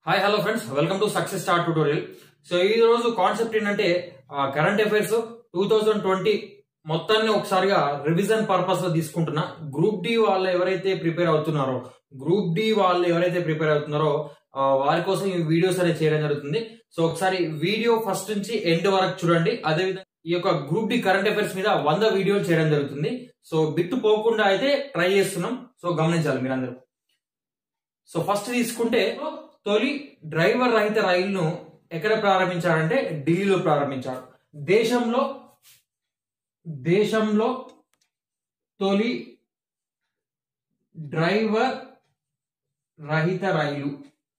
Hi hello friends welcome to success star tutorial so ఈ రోజు concept ఏంటంటే current affairs two thousand twenty మొత్తాన్ని ఒకసారిగా రివిజన్ పర్పస్ లో తీసుకుంటున్నా గ్రూప్ డి వాళ్ళు ఎవరైతే ప్రిపేర్ అవుతున్నారో గ్రూప్ డి వాళ్ళు ఎవరైతే ప్రిపేర్ అవుతున్నారో ఆ, వారి కోసం ఈ వీడియోస్ అనేది చేయడం జరుగుతుంది సో ఒకసారి వీడియో ఫస్ట్ నుంచి ఎండ్ వరకు చూడండి అదేవిధంగా ఈ యొక్క గ్రూప్ డి కరెంట్ అఫైర్స్ మీద వంద వీడియోలు చేయడం జరుగుతుంది సో బిట్టు పోకుండా అయితే ట్రై చేస్తున్నాం సో గమనించాలి మీరందరూ సో ఫస్ట్ తీసుకుంటే తొలి డ్రైవర్ రహిత రైలును ఎక్కడ ప్రారంభించారంటే ఢిల్లీలో ప్రారంభించారు దేశంలో దేశంలో తొలి డ్రైవర్ రహిత రైలు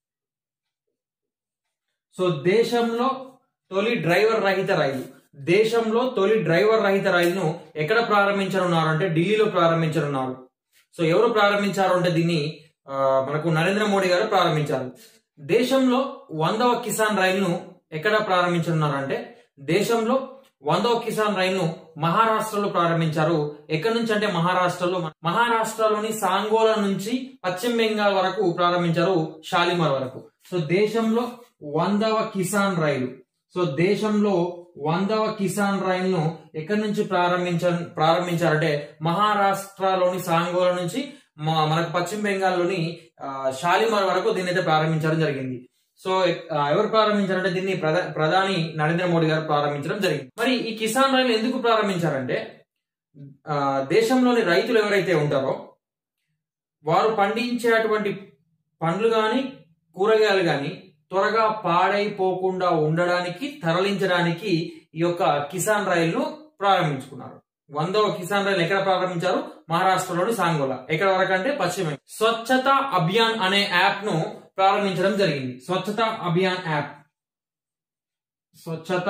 సో దేశంలో తొలి డ్రైవర్ రహిత రైలు దేశంలో తొలి డ్రైవర్ రహిత రైలును ఎక్కడ ప్రారంభించనున్నారు అంటే ఢిల్లీలో ప్రారంభించనున్నారు సో ఎవరు ప్రారంభించారు అంటే దీన్ని ఆ, మనకు నరేంద్ర మోడీ గారు ప్రారంభించారు దేశంలో వందవ కిసాన్ రైలును ఎక్కడ ప్రారంభించనున్నారు అంటే దేశంలో వందవ కిసాన్ రైలును మహారాష్ట్రలో ప్రారంభించారు ఎక్కడి నుంచి అంటే మహారాష్ట్రలో మహారాష్ట్రలోని సాంగోలా నుంచి పశ్చిమ బెంగాల్ వరకు ప్రారంభించారు షాలిమార్ వరకు సో దేశంలో వందవ కిసాన్ రైలు సో దేశంలో వందవ కిసాన్ రైలును ఎక్కడి నుంచి ప్రారంభించ ప్రారంభించారంటే మహారాష్ట్రలోని సాంగోలా నుంచి మ- మనకు పశ్చిమ బెంగాల్లోని ఆ, షాలిమార్ వరకు దీన్ని అయితే ప్రారంభించడం జరిగింది సో ఆ, ఎవరు ప్రారంభించారంటే దీన్ని ప్రధా- ప్రధాని నరేంద్ర మోడీ గారు ప్రారంభించడం జరిగింది మరి ఈ కిసాన్ రైలు ఎందుకు ప్రారంభించారంటే ఆ, దేశంలోని రైతులు ఎవరైతే ఉంటారో వారు పండించేటువంటి పండ్లు గాని కూరగాయలు గాని త్వరగా పాడైపోకుండా ఉండడానికి తరలించడానికి ఈ యొక్క కిసాన్ రైలును ప్రారంభించుకున్నారు వందవ కిసాన్ రైలు ఎక్కడ ప్రారంభించారు మహారాష్ట్రలోని సాంగోలా ఎక్కడ వరకు అంటే పశ్చిమ బెంగాల్. స్వచ్ఛత అభియాన్ అనే యాప్ ను ప్రారంభించడం జరిగింది స్వచ్ఛత అభియాన్ యాప్ స్వచ్ఛత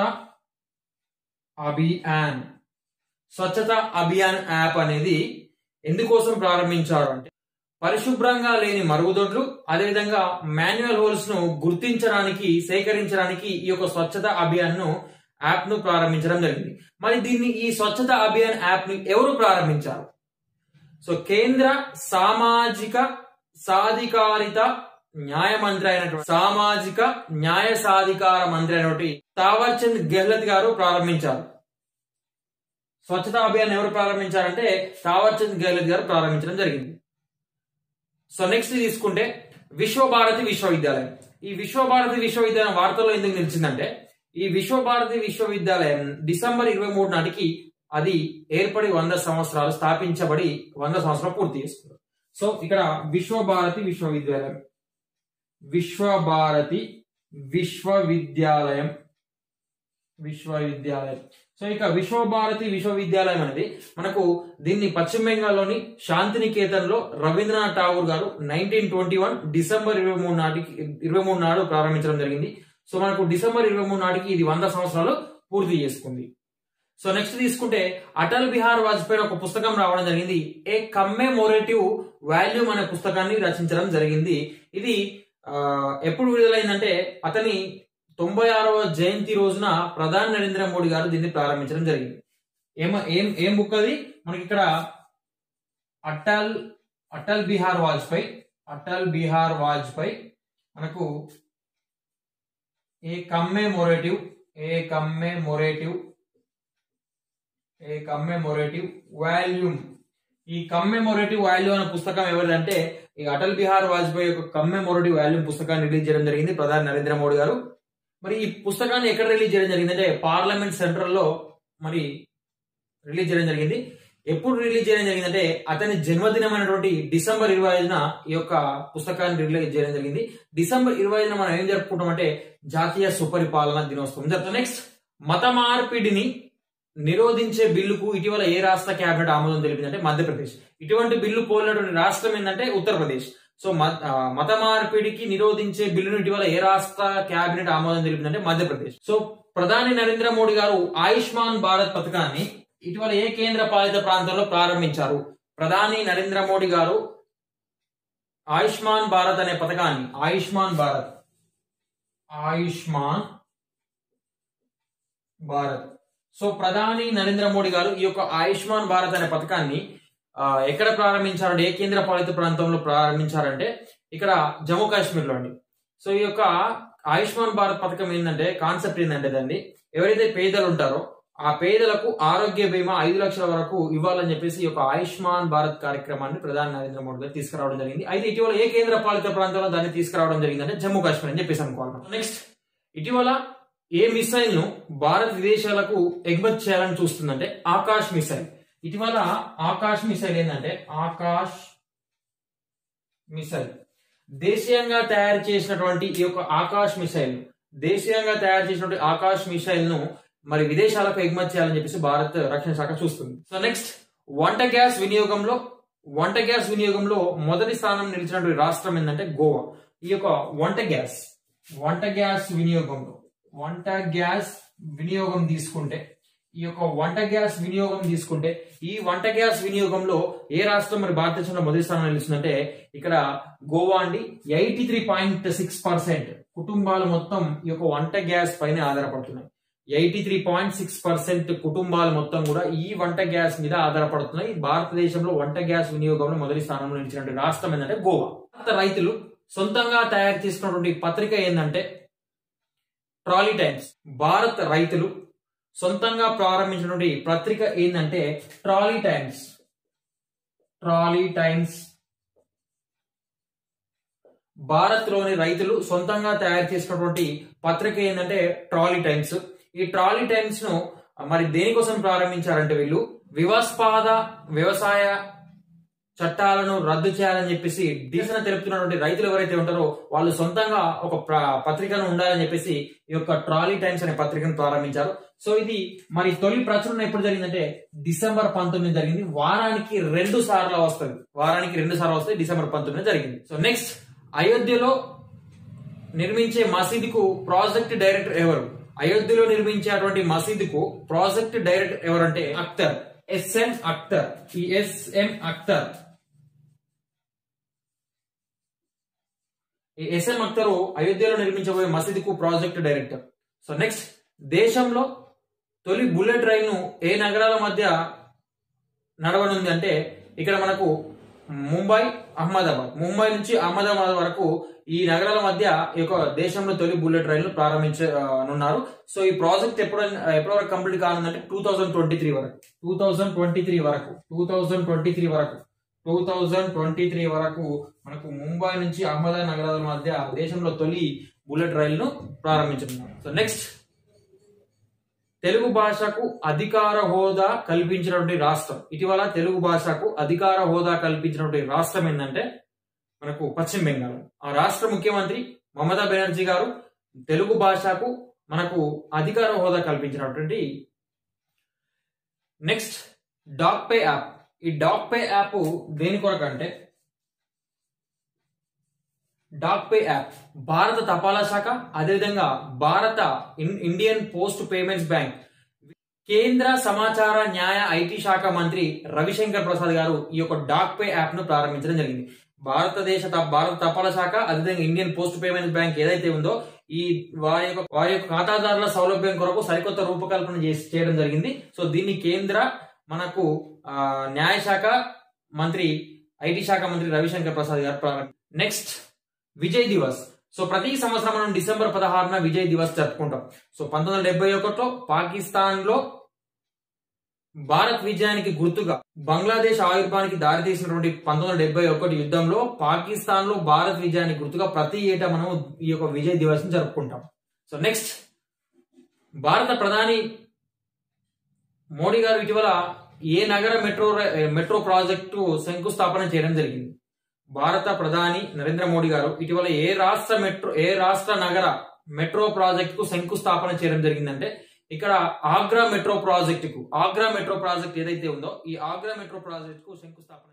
అభియాన్ స్వచ్ఛత అభియాన్ యాప్ అనేది ఎందుకోసం ప్రారంభించారు అంటే పరిశుభ్రంగా లేని మరుగుదొడ్లు అదేవిధంగా మాన్యువల్ హోల్స్ ను గుర్తించడానికి సేకరించడానికి ఈ యొక్క స్వచ్ఛత అభియాన్ ను యాప్ ను ప్రారంభించడం జరిగింది మరి దీన్ని ఈ స్వచ్ఛత అభియాన్ యాప్ ని ఎవరు ప్రారంభించారు సో కేంద్ర సామాజిక సాధికారిత న్యాయ మంత్రి అయినటువంటి సామాజిక న్యాయ సాధికార మంత్రి అయినటువంటి తావర్చంద్ గెహ్లత్ గారు ప్రారంభించారు స్వచ్ఛత అభియాన్ ఎవరు ప్రారంభించారంటే తావర్చంద్ గెహ్లత్ గారు ప్రారంభించడం జరిగింది సో నెక్స్ట్ తీసుకుంటే విశ్వభారతి విశ్వవిద్యాలయం ఈ విశ్వభారతి విశ్వవిద్యాలయం వార్తల్లో ఎందుకు నిలిచిందంటే ఈ విశ్వభారతి విశ్వవిద్యాలయం డిసెంబర్ ఇరవై మూడు నాటికి అది ఏర్పడి వంద సంవత్సరాలు స్థాపించబడి వంద సంవత్సరాలు పూర్తి చేసుకుంది సో ఇక్కడ విశ్వభారతి విశ్వవిద్యాలయం విశ్వభారతి విశ్వవిద్యాలయం విశ్వవిద్యాలయం సో ఇక విశ్వభారతి విశ్వవిద్యాలయం అనేది మనకు దీన్ని పశ్చిమ బెంగాల్లోని శాంతినికేతన్లో రవీంద్రనాథ్ ఠాగూర్ గారు నైన్టీన్ ట్వంటీ వన్ డిసెంబర్ ఇరవై మూడు నాటికి ఇరవై మూడు నాడు ప్రారంభించడం జరిగింది సో మనకు డిసెంబర్ ఇరవై మూడు నాటికి ఇది వంద సంవత్సరాలు పూర్తి చేసుకుంది సో నెక్స్ట్ తీసుకుంటే అటల్ బిహార్ వాజ్పేయి ఒక పుస్తకం రావడం జరిగింది ఏ కమ్మెమోరేటివ్ వాల్యూమ్ అనే పుస్తకాన్ని రచించడం జరిగింది ఇది ఆ, ఎప్పుడు విడుదలైందంటే అతని తొంభై ఆరవ జయంతి రోజున ప్రధాని నరేంద్ర మోడీ గారు దీన్ని ప్రారంభించడం జరిగింది ఏమ ఏం ఏం బుక్ అది మనకి ఇక్కడ అటల్ అటల్ బిహార్ వాజ్పేయి అటల్ బిహార్ వాజ్పేయి మనకు ఏ కమ్మెమోరేటివ్ ఏ కమ్మెమోరేటివ్ ఏ కమ్మెమోరేటివ్ వాల్యూమ్ ఈ కమ్మెమోరేటివ్ వాల్యూమ్ అనే పుస్తకం ఎవరిదంటే ఈ అటల్ బిహార్ వాజ్పేయి యొక్క కమ్మెమోరేటివ్ వాల్యూమ్ పుస్తకాన్ని రిలీజ్ చేయడం జరిగింది ప్రధాని నరేంద్ర మోడీ గారు మరి ఈ పుస్తకాన్ని ఎక్కడ రిలీజ్ చేయడం జరిగిందంటే పార్లమెంట్ సెంట్రల్ లో మరి రిలీజ్ చేయడం జరిగింది ఎప్పుడు రిలీజ్ చేయడం జరిగిందంటే అతని జన్మదినమైనటువంటి డిసెంబర్ ఇరవై ఐదున ఈ యొక్క పుస్తకాన్ని రిలీజ్ చేయడం జరిగింది డిసెంబర్ ఇరవై ఐదున మనం ఏం జరుపుకుంటాం అంటే జాతీయ సుపరిపాలన దినోత్సవం జరుగుతుంది నెక్స్ట్ మత మార్పిడిని నిరోధించే బిల్లుకు ఇటీవల ఏ రాష్ట్ర కేబినెట్ ఆమోదం తెలిపిందంటే మధ్యప్రదేశ్ ఇటువంటి బిల్లు పోలినటువంటి రాష్ట్రం ఏంటంటే ఉత్తరప్రదేశ్ సో మ- ఆ, మత మార్పిడికి నిరోధించే బిల్లును ఇటీవల ఏ రాష్ట్ర కేబినెట్ ఆమోదం తెలిపిందంటే మధ్యప్రదేశ్ సో ప్రధాని నరేంద్ర మోడీ గారు ఆయుష్మాన్ భారత్ పథకాన్ని ఇటీవల ఏ కేంద్ర పాలిత ప్రాంతంలో ప్రారంభించారు ప్రధాని నరేంద్ర మోడీ గారు ఆయుష్మాన్ భారత్ అనే పథకాన్ని ఆయుష్మాన్ భారత్ ఆయుష్మాన్ భారత్ సో ప్రధాని నరేంద్ర మోడీ గారు ఈ యొక్క ఆయుష్మాన్ భారత్ అనే పథకాన్ని ఆ, ఎక్కడ ప్రారంభించారంటే ఏ కేంద్ర పాలిత ప్రాంతంలో ప్రారంభించారంటే ఇక్కడ జమ్మూ కాశ్మీర్ లో అండి సో ఈ యొక్క ఆయుష్మాన్ భారత్ పథకం ఏంటంటే కాన్సెప్ట్ ఏంటంటే దాన్ని ఎవరైతే పేదలు ఉంటారో ఆ పేదలకు ఆరోగ్య బీమా ఐదు లక్షల వరకు ఇవ్వాలని చెప్పేసి ఈ యొక్క ఆయుష్మాన్ భారత్ కార్యక్రమాన్ని ప్రధాని నరేంద్ర మోడీ గారు తీసుకురావడం జరిగింది అయితే ఇటీవల ఏ కేంద్ర పాలిత ప్రాంతంలో దాన్ని తీసుకురావడం జరిగిందంటే జమ్మూ కాశ్మీర్ అని చెప్పేసి అనుకోవాలి నెక్స్ట్ ఇటీవల ఏ మిసైల్ ను భారత్ విదేశాలకు ఎగుమతి చేయాలని చూస్తుందంటే ఆకాశ్ మిసైల్ ఇటీవల ఆకాశ్ మిసైల్ ఏంటంటే ఆకాశ్ మిసైల్ దేశీయంగా తయారు చేసినటువంటి ఈ యొక్క ఆకాశ్ మిసైల్ దేశీయంగా తయారు చేసినటువంటి ఆకాశ్ మిసైల్ ను మరి విదేశాలకు ఎగుమతి చేయాలని చెప్పేసి భారత్ రక్షణ శాఖ చూస్తుంది సో నెక్స్ట్ వంట గ్యాస్ వినియోగంలో వంట గ్యాస్ వినియోగంలో మొదటి స్థానం నిలిచినటువంటి రాష్ట్రం ఏంటంటే గోవా ఈ యొక్క వంట గ్యాస్ వంట గ్యాస్ వినియోగంలో వంట గ్యాస్ వినియోగం తీసుకుంటే ఈ యొక్క వంట గ్యాస్ వినియోగం తీసుకుంటే ఈ వంట గ్యాస్ వినియోగంలో ఏ రాష్ట్రం మరి భారతదేశంలో మొదటి స్థానం నిలుస్తుందంటే ఇక్కడ గోవా అండి eighty three point six percent కుటుంబాలు మొత్తం ఈ యొక్క వంట గ్యాస్ పైన ఆధారపడుతున్నాయి eighty three point six percent కుటుంబాలు మొత్తం కూడా ఈ వంట గ్యాస్ మీద ఆధారపడుతున్నాయి భారతదేశంలో వంట గ్యాస్ వినియోగంలో మొదటి స్థానంలో నిలిచినటువంటి రాష్ట్రం ఏంటంటే గోవా భారత రైతులు సొంతంగా తయారు చేసుకున్నటువంటి పత్రిక ఏంటంటే ట్రాలీ టైమ్స్ భారత్ రైతులు సొంతంగా ప్రారంభించినటువంటి పత్రిక ఏంటంటే Trolley Times Trolley Times Bharat లోని రైతులు సొంతంగా తయారు చేసినటువంటి పత్రిక ఏంటంటే ట్రాలీ టైమ్స్ ఈ ట్రాలీ టైమ్స్ ను మరి దేనికోసం ప్రారంభించారంటే వీళ్ళు వివాస్పాద వ్యవసాయ చట్టాలను రద్దు చేయాలని చెప్పేసి నిరసన తెలుపుతున్నటువంటి రైతులు ఎవరైతే ఉంటారో వాళ్ళు సొంతంగా ఒక ప్ర- పత్రికను ఉండాలని చెప్పేసి ఈ యొక్క ట్రాలీ టైమ్స్ అనే పత్రికను ప్రారంభించారు సో ఇది మరి తొలి ప్రచురణ ఎప్పుడు జరిగిందంటే డిసెంబర్ పంతొమ్మిది జరిగింది వారానికి రెండు సార్లు వస్తుంది వారానికి రెండు సార్లు వస్తుంది డిసెంబర్ పంతొమ్మిది జరిగింది సో నెక్స్ట్ అయోధ్యలో నిర్మించే మసీదుకు ప్రాజెక్ట్ డైరెక్టర్ ఎవరు అయోధ్యలో నిర్మించేటువంటి మసీదుకు ప్రాజెక్ట్ డైరెక్టర్ ఎవరంటే అఖ్తర్ ఎస్ఎం అఖ్తర్ ఈ ఎస్ఎం అఖ్తర్ ఈ ఎస్ఎం అఖ్తరు అయోధ్యలో నిర్మించబోయే మసీదుకు ప్రాజెక్ట్ డైరెక్టర్ సో నెక్స్ట్ దేశంలో తొలి బుల్లెట్ రైలును ఏ నగరాల మధ్య నడవనుంది అంటే ఇక్కడ మనకు ముంబై అహ్మదాబాద్ ముంబై నుంచి అహ్మదాబాద్ వరకు ఈ నగరాల మధ్య ఈ యొక్క దేశంలో తొలి బుల్లెట్ రైలు ప్రారంభించనున్నారు సో ఈ ప్రాజెక్ట్ ఎప్పుడు ఎప్పటి వరకు కంప్లీట్ కానుందంటే టూ థౌజండ్ ట్వంటీ త్రీ వరకు టూ థౌజండ్ ట్వంటీ త్రీ వరకు టూ థౌజండ్ ట్వంటీ త్రీ వరకు టూ థౌజండ్ ట్వంటీ త్రీ వరకు మనకు ముంబై నుంచి అహ్మదాబాద్ నగరాల మధ్య దేశంలో తొలి బుల్లెట్ రైలును ప్రారంభించనున్నారు సో నెక్స్ట్ తెలుగు భాషకు అధికార హోదా కల్పించినటువంటి రాష్ట్రం ఇటీవల తెలుగు భాషకు అధికార హోదా కల్పించినటువంటి రాష్ట్రం ఏంటంటే మనకు పశ్చిమ బెంగాల్ ఆ రాష్ట్ర ముఖ్యమంత్రి మమతా బెనర్జీ గారు తెలుగు భాషకు మనకు అధికార హోదా కల్పించినటువంటి నెక్స్ట్ డాక్ పే యాప్ ఈ డాక్ పే యాప్ దేని కొరకు అంటే డాక్ పే యాప్ భారత తపాలా శాఖ అదేవిధంగా భారత in- Indian post payments bank కేంద్ర సమాచార న్యాయ ఐటీ శాఖ మంత్రి రవిశంకర్ ప్రసాద్ గారు ఈ యొక్క డాక్ పే యాప్ ను ప్రారంభించడం జరిగింది భారతదేశ త- భారత తపాలా శాఖ అదేవిధంగా ఇండియన్ పోస్ట్ పేమెంట్స్ బ్యాంక్ ఏదైతే ఉందో ఈ వారి యొక్క వారి యొక్క ఖాతాదారుల సౌలభ్యం కొరకు సరికొత్త రూపకల్పన చేసి చేయడం జరిగింది సో దీన్ని కేంద్ర మనకు ఆ, న్యాయశాఖ మంత్రి ఐటీ శాఖ మంత్రి రవిశంకర్ ప్రసాద్ గారు ప్రారంభ నెక్స్ట్ విజయ్ దివస్ సో ప్రతి సంవత్సరం మనం డిసెంబర్ పదహారున విజయ్ దివస్ జరుపుకుంటాం సో పంతొమ్మిది వందల డెబ్బై ఒకటిలో పాకిస్తాన్ లో భారత్ విజయానికి గుర్తుగా బంగ్లాదేశ్ ఆవిర్భావానికి దారితీసినటువంటి పంతొమ్మిది వందల డెబ్బై ఒకటి యుద్ధంలో పాకిస్తాన్ లో భారత్ విజయానికి గుర్తుగా ప్రతి ఏటా మనం ఈ యొక్క విజయ్ దివస్ ని జరుపుకుంటాం సో నెక్స్ట్ భారత ప్రధాని మోడీ గారు ఇటీవల ఏ నగర మెట్రో ర- మెట్రో ప్రాజెక్టు శంకుస్థాపన చేయడం జరిగింది భారత ప్రధాని నరేంద్ర మోడీ గారు ఇటీవల ఏ రాష్ట్ర మెట్రో ఏ రాష్ట్ర నగర మెట్రో ప్రాజెక్ట్ కు శంకుస్థాపన చేయడం జరిగిందంటే ఇక్కడ ఆగ్రా మెట్రో ప్రాజెక్ట్ కు ఆగ్రా మెట్రో ప్రాజెక్ట్ ఏదైతే ఉందో ఈ ఆగ్రా మెట్రో ప్రాజెక్ట్ కు శంకుస్థాపన